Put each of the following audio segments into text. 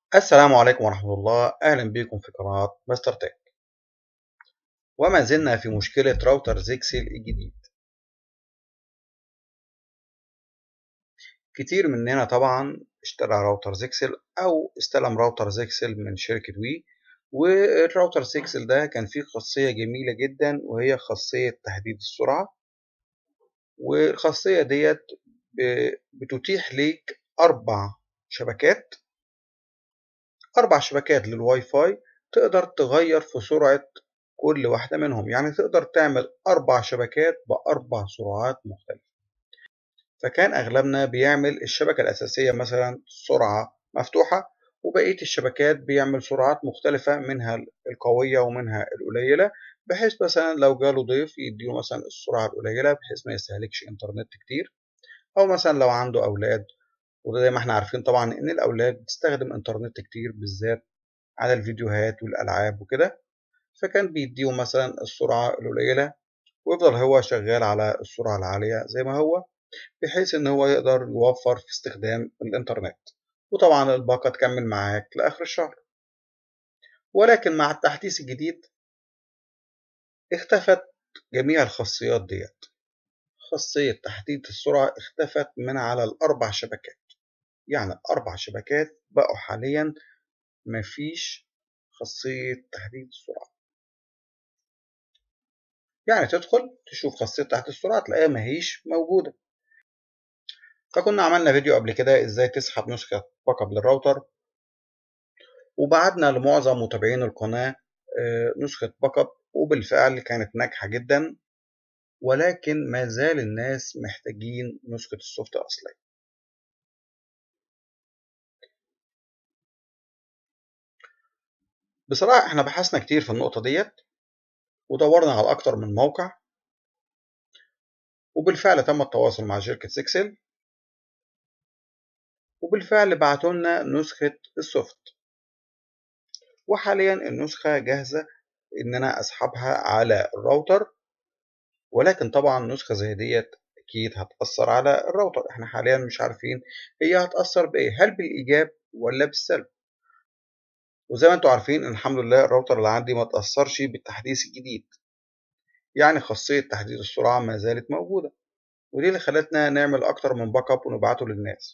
السلام عليكم ورحمة الله أهلا بكم في قناة مستر تك وما زلنا في مشكلة راوتر زيكسل الجديد كتير مننا طبعا اشترى راوتر زيكسل أو استلم راوتر زيكسل من شركة وي والراوتر زيكسل ده كان فيه خاصية جميلة جدا وهي خاصية تحديد السرعة والخاصية ديت بتتيح ليك أربع شبكات أربع شبكات للواي فاي تقدر تغير في سرعة كل واحدة منهم يعني تقدر تعمل أربع شبكات بأربع سرعات مختلفة فكان أغلبنا بيعمل الشبكة الأساسية مثلا سرعة مفتوحة وبقية الشبكات بيعمل سرعات مختلفة منها القوية ومنها القليلة بحيث مثلا لو جاله ضيف يديله مثلا السرعة القليلة بحيث ما يستهلكش إنترنت كتير أو مثلا لو عنده أولاد وده زي ما احنا عارفين طبعا ان الاولاد بتستخدم انترنت كتير بالذات على الفيديوهات والالعاب وكده فكان بيديهم مثلا السرعه القليله ويفضل هو شغال على السرعه العاليه زي ما هو بحيث ان هو يقدر يوفر في استخدام الانترنت وطبعا الباقه تكمل معاك لاخر الشهر ولكن مع التحديث الجديد اختفت جميع الخاصيات ديت خاصية تحديد السرعة اختفت من على الأربع شبكات يعني الأربع شبكات بقوا حاليا مفيش خاصية تحديد السرعة يعني تدخل تشوف خاصية تحديد السرعة تلاقيها ماهيش موجودة فكنا عملنا فيديو قبل كده ازاي تسحب نسخة باك اب للراوتر وبعتنا لمعظم متابعين القناة نسخة باك اب وبالفعل كانت ناجحة جدا ولكن ما زال الناس محتاجين نسخة السوفت أصلية بصراحة احنا بحثنا كتير في النقطة ديت ودورنا على أكتر من موقع وبالفعل تم التواصل مع شركة سيكسل وبالفعل بعتوا لنا نسخة السوفت وحاليا النسخة جاهزة إن أنا أسحبها على الراوتر ولكن طبعا نسخة زي ديت أكيد هتأثر على الراوتر احنا حاليا مش عارفين هي هتأثر بإيه هل بالإيجاب ولا بالسلب وزي ما انتم عارفين ان الحمد لله الراوتر اللي عندي ما تأثرش بالتحديث الجديد يعني خاصية تحديد السرعة ما زالت موجودة ودي اللي خلتنا نعمل أكتر من باك اب ونبعته للناس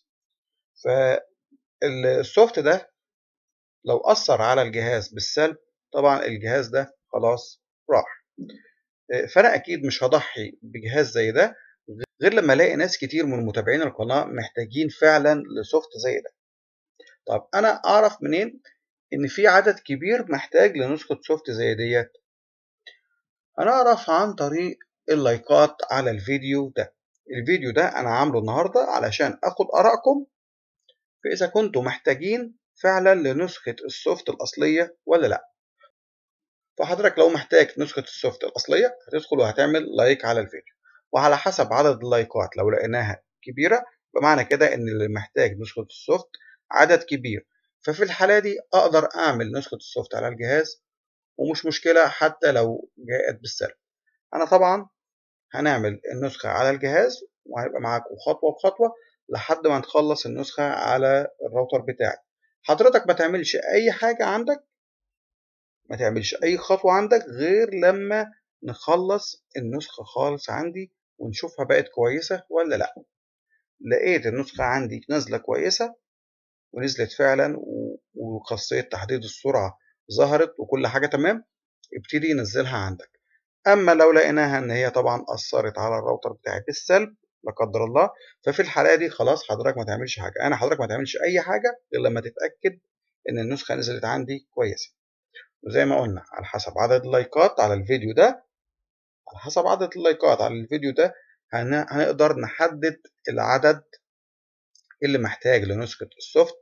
فالسوفت ده لو أثر على الجهاز بالسلب طبعا الجهاز ده خلاص راح فأنا أكيد مش هضحي بجهاز زي ده غير لما ألاقي ناس كتير من متابعين القناة محتاجين فعلا لسوفت زي ده طب أنا أعرف منين إن في عدد كبير محتاج لنسخة سوفت زي ديت أنا أعرف عن طريق اللايكات على الفيديو ده الفيديو ده أنا عامله النهاردة علشان أخد آرائكم فإذا كنتم محتاجين فعلا لنسخة السوفت الأصلية ولا لأ فحضرتك لو محتاج نسخة السوفت الأصلية هتدخل وهتعمل لايك على الفيديو وعلى حسب عدد اللايكات لو لقيناها كبيرة بمعنى كده إن اللي محتاج نسخة السوفت عدد كبير ففي الحالة دي أقدر أعمل نسخة السوفت على الجهاز ومش مشكلة حتى لو جاءت بالسلب أنا طبعا هنعمل النسخة على الجهاز وهيبقى معاكم خطوة بخطوة لحد ما نخلص النسخة على الراوتر بتاعي حضرتك ما تعملش أي حاجة عندك ما تعملش أي خطوة عندك غير لما نخلص النسخة خالص عندي ونشوفها بقت كويسة ولا لأ لقيت النسخة عندي نازلة كويسة ونزلت فعلا وخاصية تحديد السرعة ظهرت وكل حاجة تمام ابتدي نزلها عندك أما لو لقيناها إن هي طبعا أثرت على الراوتر بتاعي بالسلب لا قدر الله ففي الحالة دي خلاص حضرتك ما تعملش حاجة أنا حضرتك ما تعملش أي حاجة غير لما تتأكد إن النسخة نزلت عندي كويسة وزي ما قلنا على حسب عدد اللايكات على الفيديو ده على حسب عدد اللايكات على الفيديو ده هنقدر نحدد العدد اللي محتاج لنسخة السوفت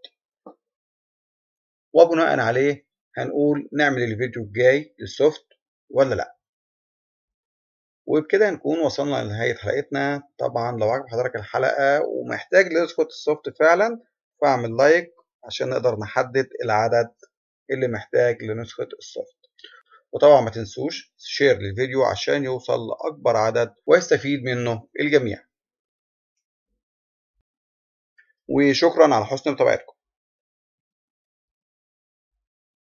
وبناء عليه هنقول نعمل الفيديو الجاي للسوفت ولا لا وبكده نكون وصلنا لنهاية حلقتنا طبعا لو عجب حضرتك الحلقة ومحتاج لنسخة السوفت فعلا فاعمل لايك عشان نقدر نحدد العدد اللي محتاج لنسخة السوفت وطبعا ما تنسوش شير للفيديو عشان يوصل لأكبر عدد ويستفيد منه الجميع وشكرا على حسن متابعتكم